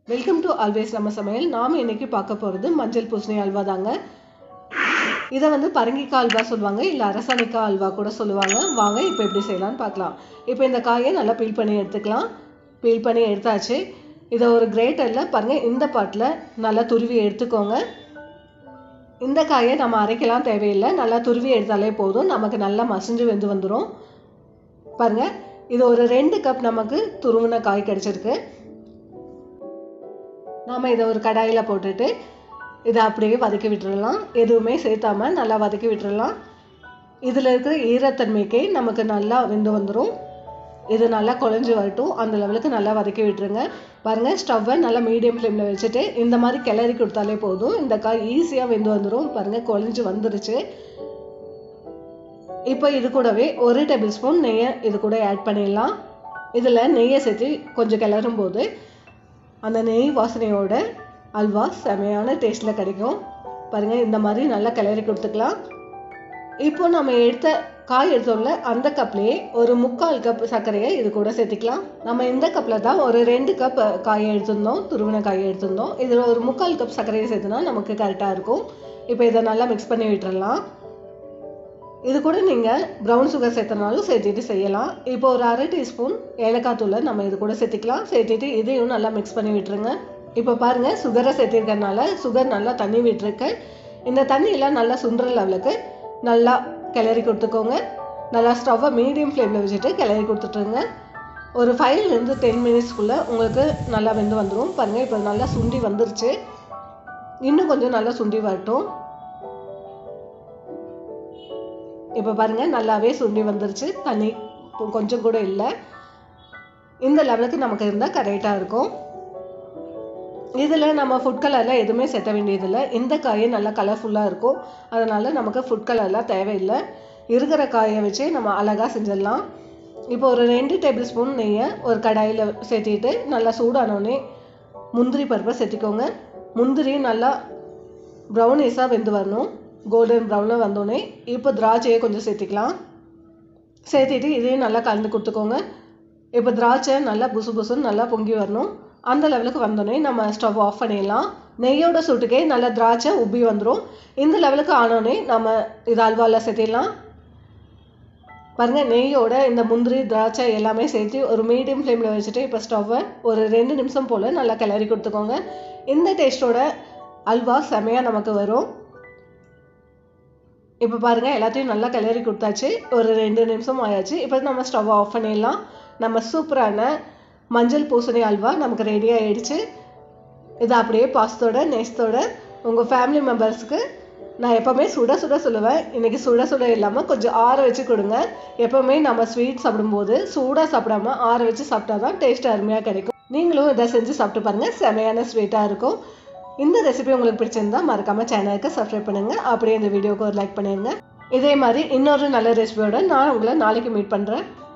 welcome to always நம்ம சமையல் நாம் இன்னைக்கு பார்க்க போகிறது மஞ்சள் பூசணி அல்வா தாங்க இதை வந்து பரங்கிக்காய் அல்வா சொல்லுவாங்க இல்லை அரசாணிக்காய் அல்வா கூட சொல்லுவாங்க வாங்க இப்போ எப்படி செய்யலாம்னு பார்க்கலாம் இப்போ இந்த காயை நல்லா பீல் பண்ணி எடுத்துக்கலாம் பீல் பண்ணி எடுத்தாச்சு இதை ஒரு கிரேட்டரில் பாருங்கள் இந்த பாட்டில் நல்லா துருவி எடுத்துக்கோங்க இந்த காயை நம்ம அரைக்கலாம் தேவையில்லை நல்லா துருவி எடுத்தாலே போதும் நமக்கு நல்லா மசிஞ்சு வெந்து வந்துடும் பாருங்கள் இது ஒரு ரெண்டு கப் நமக்கு துருவின காய் கிடச்சிருக்கு நாம் இதை ஒரு கடாயில் போட்டுட்டு இதை அப்படியே வதக்கி விட்டுறலாம் எதுவுமே சேர்த்தாம நல்லா வதக்கி விட்டுறலாம் இதில் இருக்கிற ஈரத்தன்மைக்கே நமக்கு நல்லா வெந்து வந்துடும் இது நல்லா குழஞ்சி வரட்டும் அந்த லெவலுக்கு நல்லா வதக்கி விட்டுருங்க பாருங்கள் ஸ்டவ்வை நல்லா மீடியம் ஃப்ளேமில் வச்சுட்டு இந்த மாதிரி கிளறி கொடுத்தாலே போதும் இந்த காய் ஈஸியாக வெந்து வந்துடும் பாருங்கள் குழஞ்சி வந்துருச்சு இப்போ இது கூடவே ஒரு டேபிள் ஸ்பூன் நெய்யை இது கூட ஆட் பண்ணிடலாம் இதில் நெய்யை சேர்த்து கொஞ்சம் கிளறும் போது அந்த நெய் வாசனையோட அல்வா செமையான டேஸ்ட்டில் கிடைக்கும் பாருங்கள் இந்த மாதிரி நல்லா கிளறி கொடுத்துக்கலாம் இப்போ நம்ம எடுத்த காய் எடுத்தோம்ல அந்த கப்லேயே ஒரு முக்கால் கப் சர்க்கரையை இது கூட சேர்த்துக்கலாம் நம்ம இந்த கப்பில் தான் ஒரு ரெண்டு கப் காயை எடுத்திருந்தோம் துருவின காயை எடுத்திருந்தோம் இதில் ஒரு முக்கால் கப் சர்க்கரையை சேர்த்துனா நமக்கு கரெக்டாக இருக்கும் இப்போ இதை நல்லா மிக்ஸ் பண்ணி விட்டுறலாம் இது கூட நீங்கள் ப்ரௌன் சுகர் சேர்த்தனாலும் சேர்த்துட்டு செய்யலாம் இப்போ ஒரு அரை டீஸ்பூன் ஏலக்காய் தூளை நம்ம இது கூட சேர்த்துக்கலாம் சேர்த்துட்டு இதையும் நல்லா மிக்ஸ் பண்ணி விட்டுருங்க இப்போ பாருங்கள் சுகரை சேர்த்திருக்கறனால சுகர் நல்லா தண்ணி விட்டுருக்கு இந்த தண்ணியெல்லாம் நல்லா சுண்டுற லெவலுக்கு நல்லா கிளறி கொடுத்துக்கோங்க நல்லா ஸ்டவ்வை மீடியம் ஃப்ளேமில் வச்சுட்டு கிளறி கொடுத்துட்ருங்க ஒரு ஃபைவ்லேருந்து டென் மினிட்ஸ்க்குள்ளே உங்களுக்கு நல்லா வெந்து வந்துடும் பாருங்கள் இப்போ நல்லா சுண்டி வந்துருச்சு இன்னும் கொஞ்சம் நல்லா சுண்டி வரட்டும் இப்போ பாருங்கள் நல்லாவே சுண்டி வந்துருச்சு தண்ணி கொஞ்சம் கூட இல்லை இந்த லெவலுக்கு நமக்கு இருந்தால் கரெக்டாக இருக்கும் இதில் நம்ம ஃபுட் கலரில் எதுவுமே சேர்த்த வேண்டியதில்லை இந்த காயே நல்லா கலர்ஃபுல்லாக இருக்கும் அதனால் நமக்கு ஃபுட் கலர்லாம் தேவையில்லை இருக்கிற காயை வச்சு நம்ம அழகாக செஞ்சிடலாம் இப்போ ஒரு ரெண்டு டேபிள் ஸ்பூன் நெய்யை ஒரு கடாயில் சேர்த்திட்டு நல்லா சூடானோடனே முந்திரி பருப்பை சேர்த்திக்கோங்க முந்திரி நல்லா ப்ரௌனிஸாக வெந்து வரணும் கோல்டன் ப்ரௌனில் வந்தோடனே இப்போ திராட்சையை கொஞ்சம் சேர்த்திக்கலாம் சேர்த்திட்டு இதையும் நல்லா கலந்து கொடுத்துக்கோங்க இப்போ திராட்சை நல்லா புசு புசுன்னு நல்லா பொங்கி வரணும் அந்த லெவலுக்கு வந்தோடனே நம்ம ஸ்டவ் ஆஃப் பண்ணிடலாம் நெய்யோட சூட்டுக்கே நல்லா திராட்சை உப்பி வந்துடும் இந்த லெவலுக்கு ஆனோடனே நம்ம இது அல்வாவில் சேர்த்திடலாம் பாருங்கள் நெய்யோட இந்த முந்திரி திராட்சை எல்லாமே சேர்த்து ஒரு மீடியம் ஃப்ளேமில் வச்சுட்டு இப்போ ஸ்டவ்வை ஒரு ரெண்டு நிமிஷம் போல் நல்லா கிளறி கொடுத்துக்கோங்க இந்த டேஸ்ட்டோட அல்வா செமையாக நமக்கு வரும் இப்போ பாருங்கள் எல்லாத்தையும் நல்லா கிளறி கொடுத்தாச்சு ஒரு ரெண்டு நிமிஷம் ஆயாச்சு இப்போ நம்ம ஸ்டவ் ஆஃப் பண்ணிடலாம் நம்ம சூப்பரான மஞ்சள் பூசணி அல்வா நமக்கு ரெடி ஆகிடுச்சு இது அப்படியே பாசத்தோட நெஸ்த்தோட உங்கள் ஃபேமிலி மெம்பர்ஸுக்கு நான் எப்போவுமே சுட சுட சொல்லுவேன் இன்றைக்கி சுட சுட இல்லாமல் கொஞ்சம் ஆற வச்சு கொடுங்க எப்போவுமே நம்ம ஸ்வீட் சாப்பிடும்போது சூடாக சாப்பிடாம ஆற வச்சு சாப்பிட்டா தான் டேஸ்ட் அருமையாக கிடைக்கும் நீங்களும் இதை செஞ்சு சாப்பிட்டு பாருங்கள் செமையான ஸ்வீட்டாக இருக்கும் இந்த ரெசிபி உங்களுக்கு பிடிச்சிருந்தா மறக்காமல் சேனலுக்கு சப்ஸ்கிரைப் பண்ணுங்கள் அப்படியே இந்த வீடியோக்கு ஒரு லைக் பண்ணிடுங்க இதே மாதிரி இன்னொரு நல்ல ரெசிபியோட நான் உங்களை நாளைக்கு மீட் பண்ணுறேன்